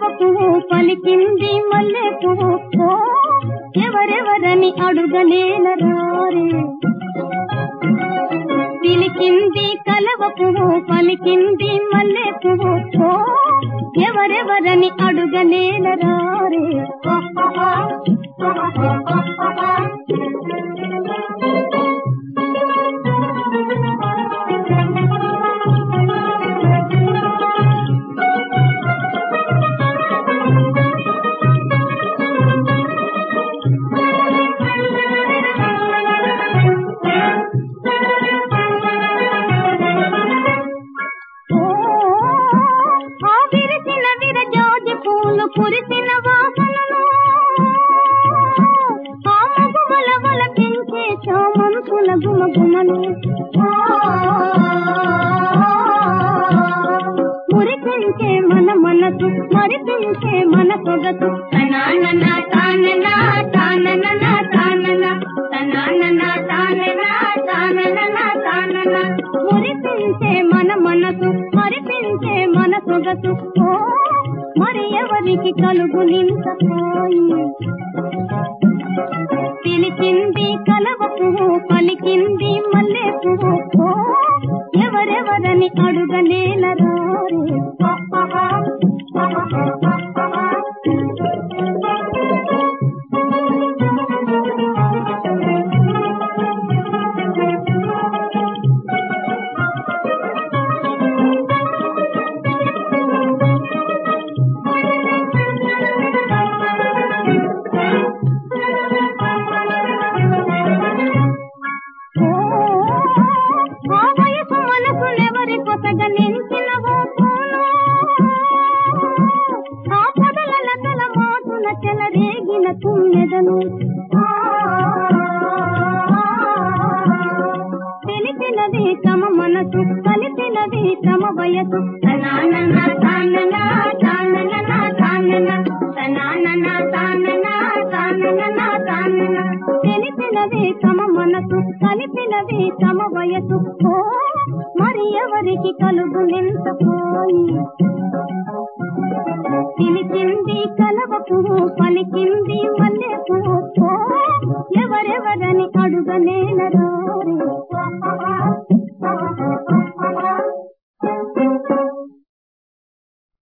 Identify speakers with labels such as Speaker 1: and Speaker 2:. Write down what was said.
Speaker 1: పువ్వు పలికింది మల్లె పువ్వు ఓ ఎవరెవరని అడుగనేలరారే పిలికింది కలవ పువ్వు పలికింది మల్లె పువ్వు ఓ ఎవరెవరని అడుగనేలరారే ఓ ఆ విరిసిన విరజాజి పూలు కురిసిన వాసనలు ఆ మగువల వల పెంచే చామంతుల గుమగుమలు మురిపించే మన మనసు మరిపించే మన సొగసు తనానన తానన తానన తానన తనానన తానన తానన తానన మురిపించే మన మనసు మరిపించే మన సొగసు ఓ మరి ఎవరికి కలుగు నింత హాయి పిలిచింది కలవ పువ్వు పలికింది మల్లె పువ్వు ఓ ఎవరెవరని అడుగనేలరారే ఓ ఆ వయసు మనసులెవరి కొసగ నించినవో పూలు ఆ పొదల లతల మాటున చెలరేగిన తుమ్మెదను తెలిసినది తమ మనసు కలిసినది తమ వయసు తనానన తానన తానన తానన తనానన తానన తానన తానన తెలిసినది తమ మనసు కలిసినది తమ వయసు ఓ మరి ఎవరికి కలుగు నింత పోయి పిలిచింది కలవ పువ్వు పలికింది మల్లె పువ్వు ఓ ఎవరెవరని అడుగనేలరారే